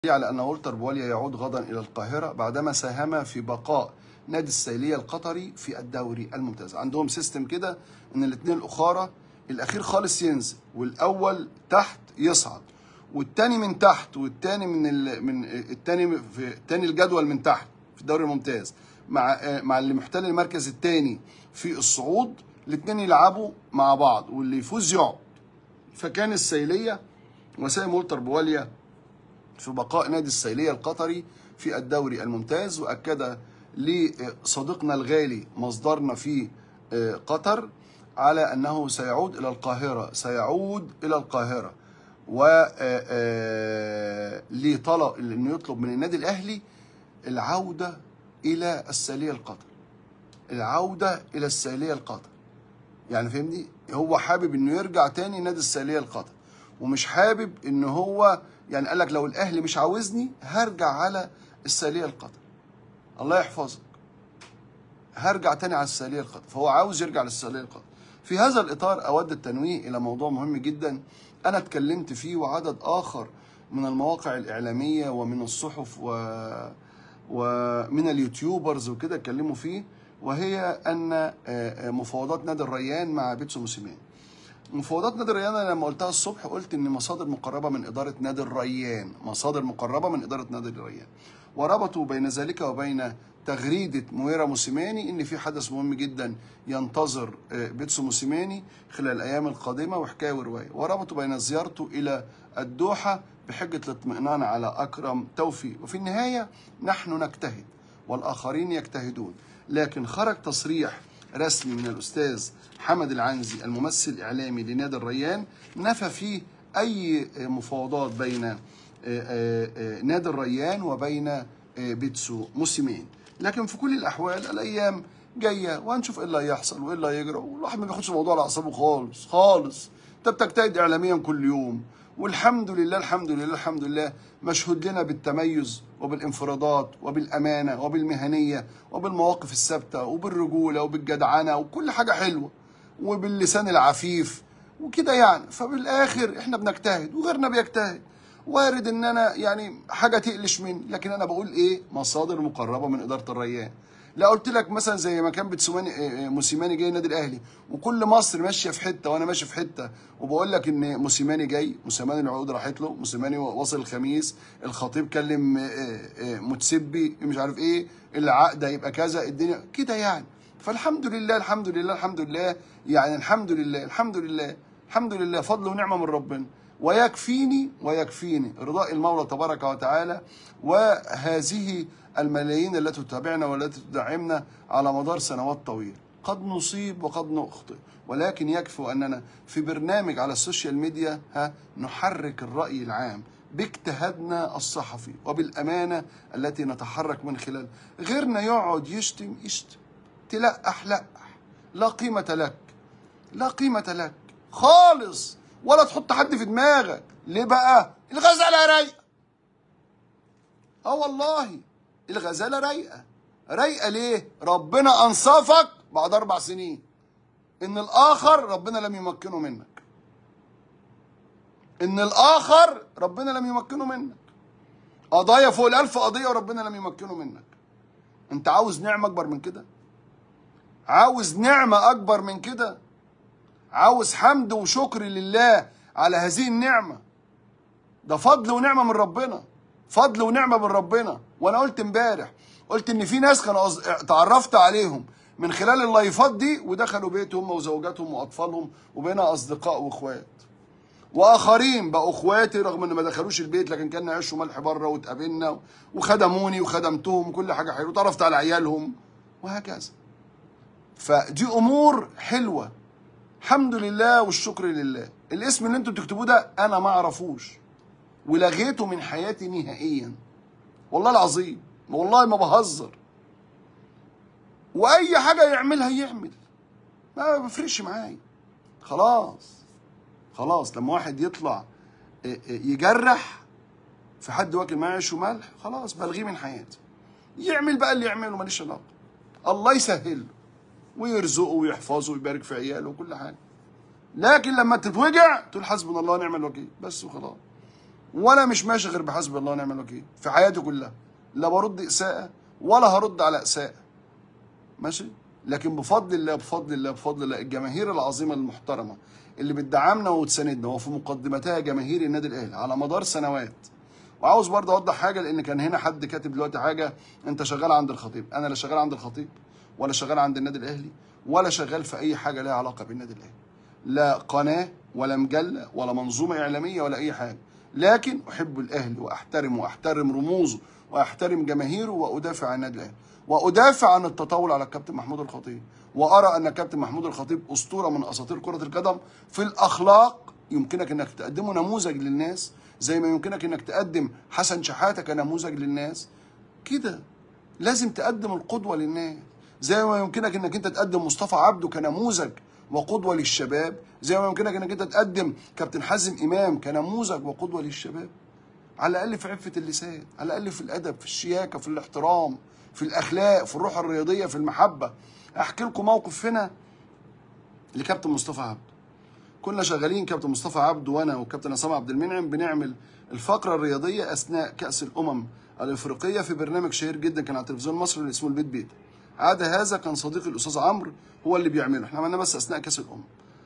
على أن وولتر بواليا يعود غدا إلى القاهرة بعدما ساهم في بقاء نادي السيلية القطري في الدوري الممتاز عندهم سيستم كده ان الاثنين الاخرى الاخير خالص ينزل والاول تحت يصعد والتاني من تحت والتاني من ال... من التاني في التاني الجدول من تحت في الدوري الممتاز مع مع اللي محتل المركز الثاني في الصعود الاثنين يلعبوا مع بعض واللي يفوز يقعد فكان السيلية وسام وولتر بواليا في بقاء نادي السيلية القطري في الدوري الممتاز وأكد لصديقنا الغالي مصدرنا في قطر على أنه سيعود إلى القاهرة سيعود إلى القاهرة و لطلب انه يطلب من النادي الاهلي العوده الى الساليه القطر العوده الى الساليه القطر يعني فهمني هو حابب انه يرجع تاني نادي الساليه القطر ومش حابب ان هو يعني قال لك لو الاهلي مش عاوزني هرجع على الساليه القطر الله يحفظك هرجع تاني على الساليه القطر فهو عاوز يرجع للساليه القطر في هذا الاطار اود التنويه الى موضوع مهم جدا انا اتكلمت فيه وعدد اخر من المواقع الاعلاميه ومن الصحف و ومن اليوتيوبرز وكده اتكلموا فيه وهي ان مفاوضات نادي الريان مع بيتسو موسيماني مفاوضات نادي الريان انا لما قلتها الصبح قلت ان مصادر مقربه من اداره نادي الريان مصادر مقربه من اداره نادي الريان وربطوا بين ذلك وبين تغريده مويرا موسيماني ان في حدث مهم جدا ينتظر بيتسو موسيماني خلال الايام القادمه وحكايه وروايه وربطوا بين زيارته الى الدوحه بحجه الاطمئنان على اكرم توفيق وفي النهايه نحن نجتهد والاخرين يجتهدون لكن خرج تصريح رسمي من الاستاذ حمد العنزي الممثل الاعلامي لنادي الريان نفى فيه اي مفاوضات بين نادي الريان وبين بيتسو موسيماني لكن في كل الاحوال الايام جايه وهنشوف ايه اللي هيحصل وايه اللي هيجرى والواحد ما بياخدش الموضوع على اعصابه خالص خالص انت بتجتهد اعلاميا كل يوم والحمد لله الحمد لله الحمد لله مشهود لنا بالتميز وبالانفرادات وبالامانه وبالمهنيه وبالمواقف الثابته وبالرجوله وبالجدعنه وكل حاجه حلوه وباللسان العفيف وكده يعني فبالاخر احنا بنجتهد وغيرنا بيجتهد وارد ان انا يعني حاجه تقلش مني لكن انا بقول ايه مصادر مقربه من اداره الريان لا قلت لك مثلا زي ما كان بتسوماني موسيماني جاي النادي الاهلي وكل مصر ماشيه في حته وانا ماشي في حته وبقول لك ان موسيماني جاي موسيماني العقود راحت له موسيماني وصل الخميس الخطيب كلم متسبي مش عارف ايه العقد هيبقى كذا الدنيا كده يعني فالحمد لله الحمد لله الحمد لله يعني الحمد لله الحمد لله الحمد لله فضل ونعمه من ربنا ويكفيني ويكفيني رضاء المولى تبارك وتعالى وهذه الملايين التي تتابعنا والتي تدعمنا على مدار سنوات طويلة قد نصيب وقد نخطئ ولكن يكفي أننا في برنامج على السوشيال ميديا ها نحرك الرأي العام باجتهادنا الصحفي وبالأمانة التي نتحرك من خلال غيرنا يقعد يشتم يشتم تلقح لقح لا قيمة لك لا قيمة لك خالص ولا تحط حد في دماغك ليه بقى الغزالة رايقة اه والله الغزالة رايقة رايقة ليه ربنا أنصفك بعد أربع سنين إن الآخر ربنا لم يمكنه منك إن الآخر ربنا لم يمكنه منك قضايا فوق الألف قضية وربنا لم يمكنه منك أنت عاوز نعمة أكبر من كده عاوز نعمة أكبر من كده عاوز حمد وشكر لله على هذه النعمة ده فضل ونعمة من ربنا فضل ونعمة من ربنا وانا قلت امبارح قلت ان في ناس كانوا أز... تعرفت عليهم من خلال اللايفات دي ودخلوا بيتهم وزوجاتهم واطفالهم وبقينا اصدقاء واخوات واخرين بقوا اخواتي رغم ان ما دخلوش البيت لكن كان عيش وملح بره واتقابلنا وخدموني وخدمتهم وكل حاجه حلوه وتعرفت على عيالهم وهكذا فدي امور حلوه الحمد لله والشكر لله الاسم اللي انتوا بتكتبوه ده انا ما اعرفوش ولغيته من حياتي نهائيا والله العظيم والله ما بهزر واي حاجه يعملها يعمل ما بيفرقش معايا خلاص خلاص لما واحد يطلع يجرح في حد واكل معاه عيش وملح خلاص بلغيه من حياتي يعمل بقى اللي يعمله ماليش علاقه الله يسهله ويرزقه ويحفظه ويبارك في عياله وكل حاجه لكن لما تتوجع تقول حسبنا الله ونعم الوكيل بس وخلاص وانا مش ماشي غير بحسب الله ونعم الوكيل في حياتي كلها لا برد اساءه ولا هرد على اساءه ماشي لكن بفضل الله بفضل الله بفضل الله الجماهير العظيمه المحترمه اللي بتدعمنا وتساندنا وفي مقدمتها جماهير النادي الاهلي على مدار سنوات وعاوز برضه اوضح حاجه لان كان هنا حد كاتب دلوقتي حاجه انت شغال عند الخطيب انا لا شغال عند الخطيب ولا شغال عند النادي الاهلي ولا شغال في اي حاجه لها علاقه بالنادي الاهلي لا قناه ولا مجله ولا منظومه اعلاميه ولا اي حاجه لكن احب الاهلي واحترمه واحترم رموزه واحترم جماهيره وادافع عن النادي الاهلي وادافع عن التطاول على الكابتن محمود الخطيب وارى ان الكابتن محمود الخطيب اسطوره من اساطير كره القدم في الاخلاق يمكنك انك تقدمه نموذج للناس زي ما يمكنك انك تقدم حسن شحاته كنموذج للناس كده لازم تقدم القدوه للناس زي ما يمكنك انك انت تقدم مصطفى عبده كنموذج وقدوه للشباب زي ما يمكنك انك انت تقدم كابتن حازم امام كنموذج وقدوه للشباب على الاقل في عفه اللسان على الاقل في الادب في الشياكه في الاحترام في الاخلاق في الروح الرياضيه في المحبه احكي لكم موقف هنا لكابتن مصطفى عبده كنا شغالين كابتن مصطفى عبده وانا وكابتن عصام عبد المنعم بنعمل الفقره الرياضيه اثناء كاس الامم الافريقيه في برنامج شهير جدا كان على تلفزيون مصر اللي اسمه البيت بيت عاد هذا كان صديقي الاستاذ عمرو هو اللي بيعمله احنا عملناه بس اثناء كاس الامم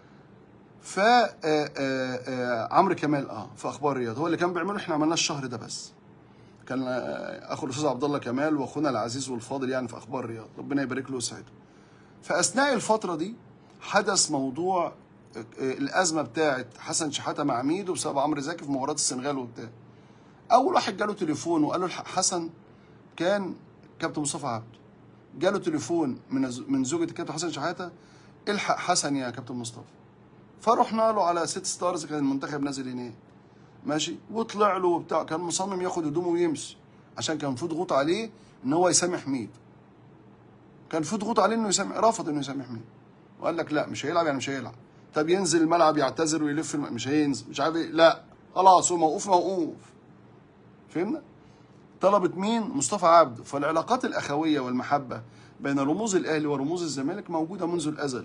ف آه، آه، آه، عمرو كمال اه في اخبار الرياض هو اللي كان بيعمله احنا عملناه الشهر ده بس كان آه، اخو الاستاذ عبد الله كمال واخونا العزيز والفاضل يعني في اخبار الرياض ربنا يبارك له ويسعده فاثناء الفتره دي حدث موضوع آه، آه، الازمه بتاعه حسن شحاته مع ميدو بسبب عمرو زكي في مباراه السنغال وبتاع اول واحد جاله تليفون وقال له الحق حسن كان كابتن مصطفى عبده جاله تليفون من من زوجة الكابتن حسن شحاته الحق حسن يا كابتن مصطفى فرحنا له على ست ستارز كان المنتخب نازل هناك ماشي وطلع له وبتاع كان مصمم ياخد هدومه ويمشي عشان كان في ضغوط عليه ان هو يسامح ميدو كان في ضغوط عليه انه يسامح رفض انه يسامح ميدو وقال لك لا مش هيلعب يعني مش هيلعب طب ينزل الملعب يعتذر ويلف الم... مش هينزل مش عارف ايه لا خلاص هو موقوف موقوف فهمنا طلبت مين مصطفى عبده فالعلاقات الاخويه والمحبه بين رموز الاهلي ورموز الزمالك موجوده منذ الازل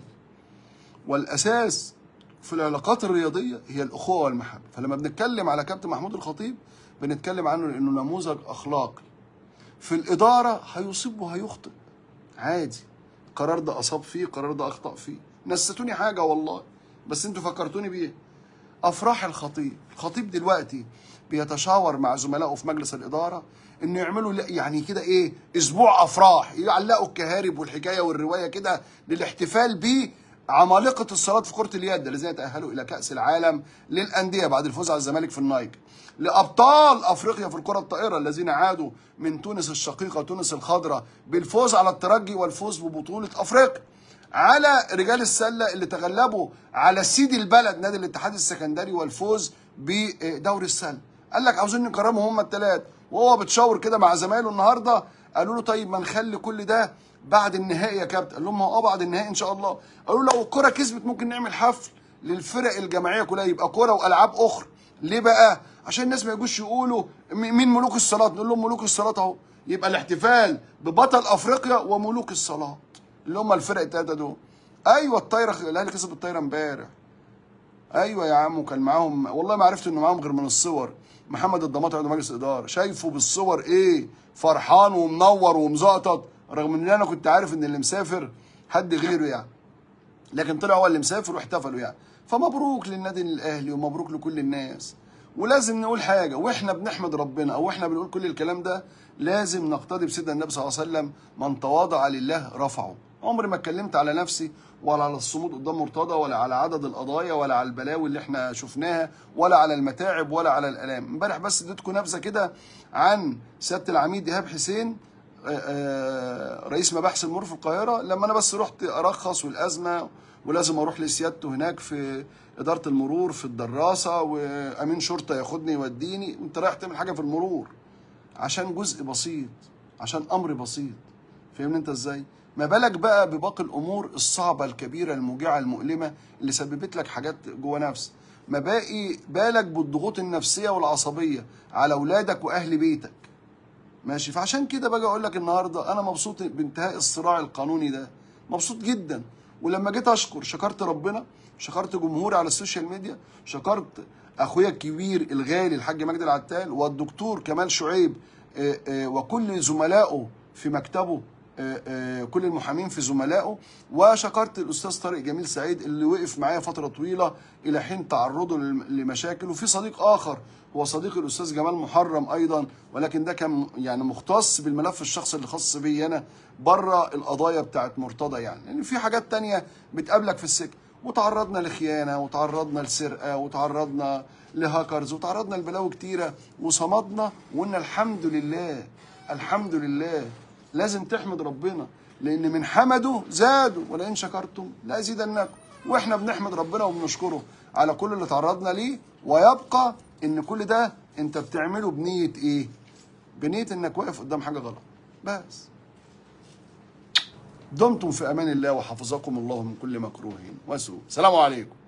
والاساس في العلاقات الرياضيه هي الاخوه والمحبه فلما بنتكلم على كابتن محمود الخطيب بنتكلم عنه لانه نموذج اخلاقي في الاداره هيصيب وهيخطئ عادي القرار ده اصاب فيه القرار ده اخطا فيه نسيتوني حاجه والله بس انتوا فكرتوني بيه افراح الخطيب الخطيب دلوقتي بيتشاور مع زملائه في مجلس الاداره انه يعملوا لا- يعني كده ايه اسبوع افراح يعلقوا الكهارب والحكايه والروايه كده للاحتفال ب عمالقه الصلاه في كره اليد الذين يتاهلوا الى كاس العالم للانديه بعد الفوز على الزمالك في النايك لابطال افريقيا في الكره الطائره الذين عادوا من تونس الشقيقه تونس الخضراء بالفوز على الترجي والفوز ببطوله افريقيا على رجال السله اللي تغلبوا على سيد البلد نادي الاتحاد السكندري والفوز بدوري السله قال لك عاوزين نكرمهم هم الثلاث وهو بتشاور كده مع زمايله النهارده قالوا له طيب ما نخلي كل ده بعد النهائي يا كابتن قال لهم اه بعد النهائي ان شاء الله قالوا لو الكره كسبت ممكن نعمل حفل للفرق الجماعيه كلها يبقى كوره والعاب اخرى ليه بقى عشان الناس ما يجوش يقولوا م- مين ملوك الصلاه نقول لهم ملوك الصلاه اهو يبقى الاحتفال ببطل افريقيا وملوك الصلاه اللي هم الفرق الثلاثه دول ايوه الطايره الاهلي كسب الطايره امبارح ايوه يا عم وكان معاهم والله ما عرفت انه معاهم غير من الصور محمد الضماطي عضو مجلس اداره شايفه بالصور ايه فرحان ومنور ومزقطط رغم ان انا كنت عارف ان اللي مسافر حد غيره يعني لكن طلع هو اللي مسافر واحتفلوا يعني فمبروك للنادي الاهلي ومبروك لكل الناس ولازم نقول حاجه واحنا بنحمد ربنا او احنا بنقول كل الكلام ده لازم نقتدي بسيدنا النبي صلى الله عليه وسلم من تواضع لله رفعه عمري ما اتكلمت على نفسي ولا على الصمود قدام مرتضى ولا على عدد القضايا ولا على البلاوي اللي احنا شفناها ولا على المتاعب ولا على الالام امبارح بس اديتكم نبذه كده عن سياده العميد ايهاب حسين آه، آه، رئيس مباحث المرور في القاهره لما انا بس رحت ارخص والازمه ولازم اروح لسيادته هناك في اداره المرور في الدراسه وامين شرطه ياخدني يوديني وانت رايح تعمل حاجه في المرور عشان جزء بسيط عشان امر بسيط فاهمني انت ازاي ما بالك بقى بباقي الامور الصعبه الكبيره الموجعه المؤلمه اللي سببت لك حاجات جوه نفسك ما باقي بالك بالضغوط النفسيه والعصبيه على اولادك واهل بيتك ماشي فعشان كده باجي اقول لك النهارده انا مبسوط بانتهاء الصراع القانوني ده مبسوط جدا ولما جيت اشكر شكرت ربنا شكرت جمهوري على السوشيال ميديا شكرت اخويا الكبير الغالي الحاج مجدي العتال والدكتور كمال شعيب آه، آه، وكل زملائه في مكتبه آه، آه، كل المحامين في زملائه وشكرت الاستاذ طارق جميل سعيد اللي وقف معايا فتره طويله الى حين تعرضه للم- لمشاكل وفي صديق اخر هو صديقي الاستاذ جمال محرم ايضا ولكن ده كان يعني مختص بالملف الشخصي اللي خاص بي انا بره القضايا بتاعت مرتضى يعني لان في حاجات تانية بتقابلك في السكه وتعرضنا لخيانه وتعرضنا لسرقه وتعرضنا لهاكرز وتعرضنا لبلاوي كتيره وصمدنا وقلنا الحمد لله الحمد لله لازم تحمد ربنا لان من حمده زادوا ولئن شكرتم لازيدنكم واحنا بنحمد ربنا وبنشكره على كل اللي تعرضنا ليه ويبقى ان كل ده انت بتعمله بنيه ايه بنيه انك واقف قدام حاجه غلط بس دمتم في امان الله وحفظكم الله من كل مكروه وسوء سلام عليكم